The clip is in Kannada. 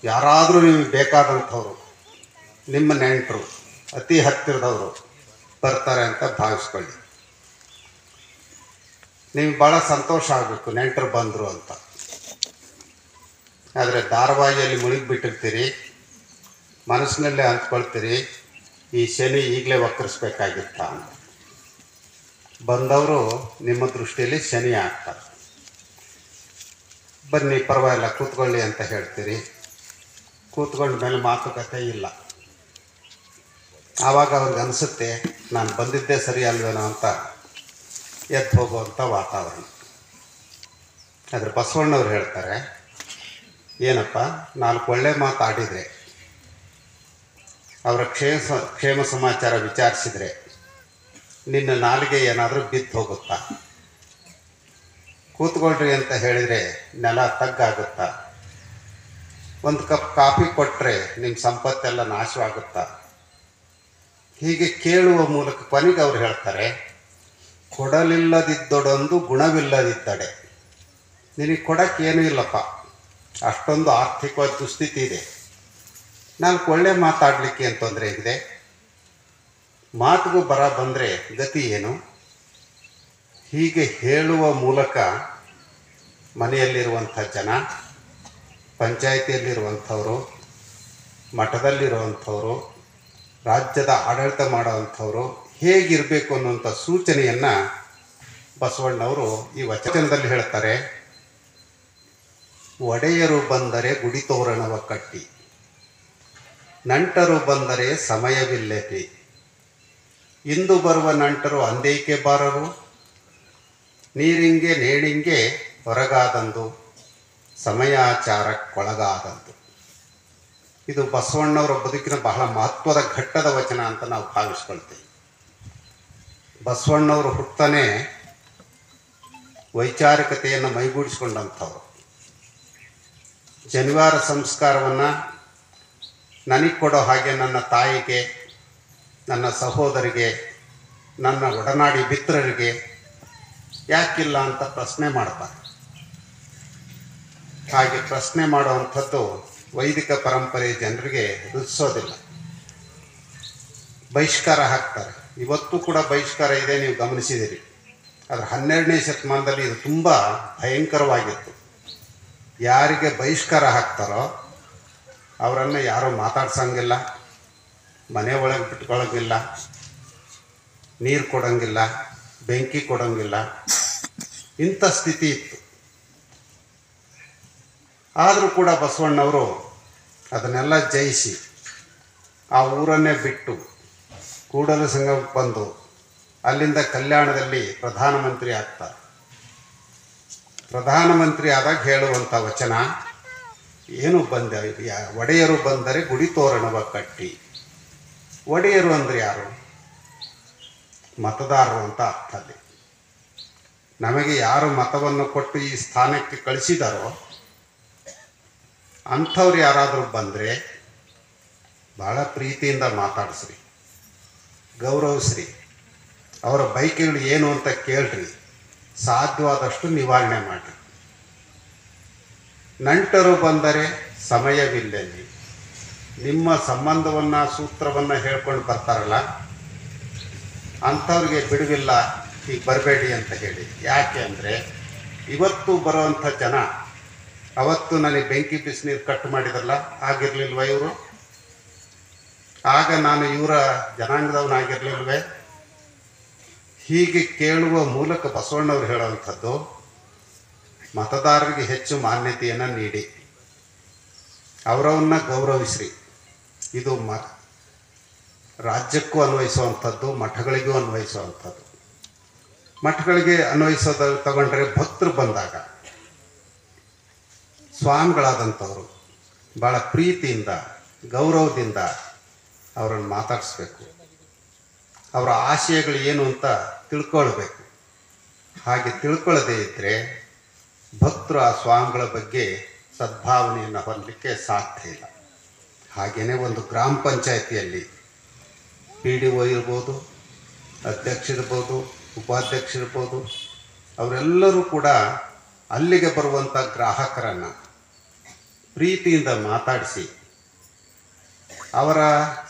ಯಾರಾದರೂ ನಿಮಗೆ ಬೇಕಾದಂಥವ್ರು ನಿಮ್ಮ ನೆಂಟರು ಅತಿ ಹತ್ತಿರದವರು ಬರ್ತಾರೆ ಅಂತ ಭಾವಿಸ್ಕೊಳ್ಳಿ ನಿಮ್ಗೆ ಭಾಳ ಸಂತೋಷ ಆಗಬೇಕು ನೆಂಟರು ಬಂದರು ಅಂತ ಆದರೆ ಧಾರಾವಾಹಿಯಲ್ಲಿ ಮುಳುಗಿಬಿಟ್ಟಿರ್ತೀರಿ ಮನಸ್ಸಿನಲ್ಲೇ ಅಂದ್ಕೊಳ್ತೀರಿ ಈ ಶನಿ ಈಗಲೇ ವಕ್ರಿಸ್ಬೇಕಾಗಿತ್ತ ಅಂತ ಬಂದವರು ನಿಮ್ಮ ದೃಷ್ಟಿಯಲ್ಲಿ ಶನಿ ಆಗ್ತಾರೆ ಬನ್ನಿ ಪರವಾಗಿಲ್ಲ ಕೂತ್ಕೊಳ್ಳಿ ಅಂತ ಹೇಳ್ತೀರಿ ಕೂತ್ಕೊಂಡ ಮೇಲೆ ಮಾತುಕತೆ ಇಲ್ಲ ಆವಾಗ ಅವ್ರಿಗೆ ಅನಿಸುತ್ತೆ ನಾನು ಬಂದಿದ್ದೇ ಸರಿ ಅಲ್ವೇನೋ ಅಂತ ಎದ್ದು ಹೋಗುವಂಥ ವಾತಾವರಣ ಆದರೆ ಬಸವಣ್ಣವ್ರು ಹೇಳ್ತಾರೆ ಏನಪ್ಪ ನಾಲ್ಕು ಒಳ್ಳೆ ಮಾತಾಡಿದರೆ ಅವರ ಕ್ಷೇಮ ಸ- ಕ್ಷೇಮ ಸಮಾಚಾರ ವಿಚಾರಿಸಿದರೆ ನಿನ್ನ ನಾಲಿಗೆ ಏನಾದರೂ ಬಿದ್ದು ಹೋಗುತ್ತಾ ಕೂತ್ಕೊಳ್ರಿ ಅಂತ ಹೇಳಿದರೆ ನೆಲ ತಗ್ಗಾಗುತ್ತಾ ಒಂದು ಕಪ್ ಕಾಫಿ ಕೊಟ್ಟರೆ ನಿಮ್ಮ ಸಂಪತ್ತೆಲ್ಲ ನಾಶವಾಗುತ್ತಾ ಹೀಗೆ ಕೇಳುವ ಮೂಲಕ ಕೊನೆಗೆ ಅವ್ರು ಹೇಳ್ತಾರೆ ಕೊಡಲಿಲ್ಲದಿದ್ದೊಡೊಂದು ಗುಣವಿಲ್ಲದಿದ್ದಡೆ ನಿನಗೆ ಕೊಡೋಕ್ಕೇನೂ ಇಲ್ಲಪ್ಪ ಅಷ್ಟೊಂದು ಆರ್ಥಿಕವಾದ ದುಸ್ಥಿತಿ ಇದೆ ನಾಲ್ಕು ಒಳ್ಳೆ ಮಾತಾಡಲಿಕ್ಕೆ ಏನು ತೊಂದರೆ ಇದೆ ಮಾತಿಗೂ ಬರ ಬಂದರೆ ಗತಿ ಏನು ಹೀಗೆ ಹೇಳುವ ಮೂಲಕ ಮನೆಯಲ್ಲಿರುವಂಥ ಜನ ಪಂಚಾಯಿತಿಯಲ್ಲಿರುವಂಥವರು ಮಠದಲ್ಲಿರುವಂಥವರು ರಾಜ್ಯದ ಆಡಳಿತ ಮಾಡುವಂಥವರು ಹೇಗಿರಬೇಕು ಅನ್ನುವಂಥ ಸೂಚನೆಯನ್ನು ಬಸವಣ್ಣವರು ಈ ವಚನದಲ್ಲಿ ಹೇಳ್ತಾರೆ ಒಡೆಯರು ಬಂದರೆ ಗುಡಿ ತೋರಣವ ಕಟ್ಟಿ ನಂಟರು ಬಂದರೆ ಸಮಯವಿಲ್ಲೆತಿ ಇಂದು ಬರುವ ನಂಟರು ಅಂದೇಕೆ ಬಾರರು ನೀರಿಂಗೆ ನೇಣಿಂಗೆ ಹೊರಗಾದಂದು ಸಮಯಾಚಾರಕ್ಕೊಳಗಾದಂದು ಇದು ಬಸವಣ್ಣವರ ಬದುಕಿನ ಬಹಳ ಮಹತ್ವದ ಘಟ್ಟದ ವಚನ ಅಂತ ನಾವು ಭಾವಿಸ್ಕೊಳ್ತೀವಿ ಬಸವಣ್ಣವರು ಹುಟ್ಟನೆ ವೈಚಾರಿಕತೆಯನ್ನು ಮೈಗೂಡಿಸ್ಕೊಂಡಂಥವ್ರು ಜನಿವಾರ ಸಂಸ್ಕಾರವನ್ನು ನನಗೆ ಕೊಡೋ ಹಾಗೆ ನನ್ನ ತಾಯಿಗೆ ನನ್ನ ಸಹೋದರಿಗೆ ನನ್ನ ಒಡನಾಡಿ ಮಿತ್ರರಿಗೆ ಯಾಕಿಲ್ಲ ಅಂತ ಪ್ರಶ್ನೆ ಮಾಡ್ತಾರೆ ಹಾಗೆ ಪ್ರಶ್ನೆ ಮಾಡುವಂಥದ್ದು ವೈದಿಕ ಪರಂಪರೆ ಜನರಿಗೆ ರುಚಿಸೋದಿಲ್ಲ ಬಹಿಷ್ಕಾರ ಹಾಕ್ತಾರೆ ಇವತ್ತು ಕೂಡ ಬಹಿಷ್ಕಾರ ಇದೆ ನೀವು ಗಮನಿಸಿದಿರಿ ಆದರೆ ಹನ್ನೆರಡನೇ ಶತಮಾನದಲ್ಲಿ ಇದು ತುಂಬ ಭಯಂಕರವಾಗಿತ್ತು ಯಾರಿಗೆ ಬಹಿಷ್ಕಾರ ಹಾಕ್ತಾರೋ ಅವರನ್ನು ಯಾರೂ ಮಾತಾಡ್ಸಂಗಿಲ್ಲ ಮನೆ ಒಳಗೆ ಬಿಟ್ಕೊಳ್ಳೋಂಗಿಲ್ಲ ನೀರು ಕೊಡೋಂಗಿಲ್ಲ ಬೆಂಕಿ ಕೊಡೋಂಗಿಲ್ಲ ಇಂಥ ಸ್ಥಿತಿ ಇತ್ತು ಆದರೂ ಕೂಡ ಬಸವಣ್ಣವರು ಅದನ್ನೆಲ್ಲ ಜಯಿಸಿ ಆ ಊರನ್ನೇ ಬಿಟ್ಟು ಕೂಡಲ ಸಂಘಕ್ಕೆ ಬಂದು ಅಲ್ಲಿಂದ ಕಲ್ಯಾಣದಲ್ಲಿ ಪ್ರಧಾನಮಂತ್ರಿ ಆಗ್ತಾರೆ ಪ್ರಧಾನಮಂತ್ರಿ ಆದಾಗ ಹೇಳುವಂಥ ವಚನ ಏನು ಬಂದ ಯಾ- ಒಡೆಯರು ಬಂದರೆ ಗುಡಿ ತೋರಣವ ಕಟ್ಟಿ ಒಡೆಯರು ಅಂದರೆ ಯಾರು ಮತದಾರರು ಅಂತ ಅರ್ಥ ಅಲ್ಲಿ ನಮಗೆ ಯಾರು ಮತವನ್ನು ಕೊಟ್ಟು ಈ ಸ್ಥಾನಕ್ಕೆ ಕಳಿಸಿದಾರೋ ಅಂಥವ್ರು ಯಾರಾದರೂ ಬಂದರೆ ಭಾಳ ಪ್ರೀತಿಯಿಂದ ಮಾತಾಡಿಸ್ರಿ ಗೌರವಿಸ್ರಿ ಅವರ ಬೈಕಿಗಳು ಏನು ಅಂತ ಕೇಳ್ರಿ ಸಾಧ್ಯವಾದಷ್ಟು ನಿವಾರಣೆ ಮಾಡಿರಿ ನಂಟರು ಬಂದರೆ ಸಮಯವಿಲ್ಲಲ್ಲಿ ನಿಮ್ಮ ಸಂಬಂಧವನ್ನು ಸೂತ್ರವನ್ನು ಹೇಳ್ಕೊಂಡು ಬರ್ತಾರಲ್ಲ ಅಂಥವ್ರಿಗೆ ಬಿಡುವಿಲ್ಲ ಈಗ ಬರಬೇಡಿ ಅಂತ ಹೇಳಿ ಯಾಕೆ ಅಂದರೆ ಇವತ್ತು ಬರುವಂಥ ಜನ ಅವತ್ತು ನನಗೆ ಬೆಂಕಿ ಬಿಸಿನೀರು ಕಟ್ ಮಾಡಿದ್ರಲ್ಲ ಆಗಿರ್ಲಿಲ್ವ ಇವರು ಆಗ ನಾನು ಇವರ ಜನಾಂಗದವನಾಗಿರ್ಲಿಲ್ವೇ ಹೀಗೆ ಕೇಳುವ ಮೂಲಕ ಬಸವಣ್ಣವ್ರು ಹೇಳುವಂಥದ್ದು ಮತದಾರರಿಗೆ ಹೆಚ್ಚು ಮಾನ್ಯತೆಯನ್ನು ನೀಡಿ ಅವರವನ್ನ ಗೌರವಿಸ್ರಿ ಇದು ಮ ರಾಜ್ಯಕ್ಕೂ ಅನ್ವಯಿಸುವಂಥದ್ದು ಮಠಗಳಿಗೂ ಅನ್ವಯಿಸುವಂಥದ್ದು ಮಠಗಳಿಗೆ ಅನ್ವಯಿಸೋದು ತಗೊಂಡ್ರೆ ಭಕ್ತರು ಬಂದಾಗ ಸ್ವಾಮಿಗಳಾದಂಥವರು ಭಾಳ ಪ್ರೀತಿಯಿಂದ ಗೌರವದಿಂದ ಅವರನ್ನು ಮಾತಾಡಿಸ್ಬೇಕು ಅವರ ಆಶಯಗಳು ಏನು ಅಂತ ತಿಳ್ಕೊಳ್ಬೇಕು ಹಾಗೆ ತಿಳ್ಕೊಳ್ಳದೇ ಇದ್ದರೆ ಭಕ್ತರು ಆ ಸ್ವಾಮಿಗಳ ಬಗ್ಗೆ ಸದ್ಭಾವನೆಯನ್ನು ಹೊಂದಲಿಕ್ಕೆ ಸಾಧ್ಯ ಇಲ್ಲ ಹಾಗೆಯೇ ಒಂದು ಗ್ರಾಮ ಪಂಚಾಯಿತಿಯಲ್ಲಿ ಪಿ ಡಿ ಒ ಇರ್ಬೋದು ಅಧ್ಯಕ್ಷರಿರ್ಬೋದು ಉಪಾಧ್ಯಕ್ಷರಿರ್ಬೋದು ಅವರೆಲ್ಲರೂ ಕೂಡ ಅಲ್ಲಿಗೆ ಬರುವಂಥ ಗ್ರಾಹಕರನ್ನು ಪ್ರೀತಿಯಿಂದ ಮಾತಾಡಿಸಿ ಅವರ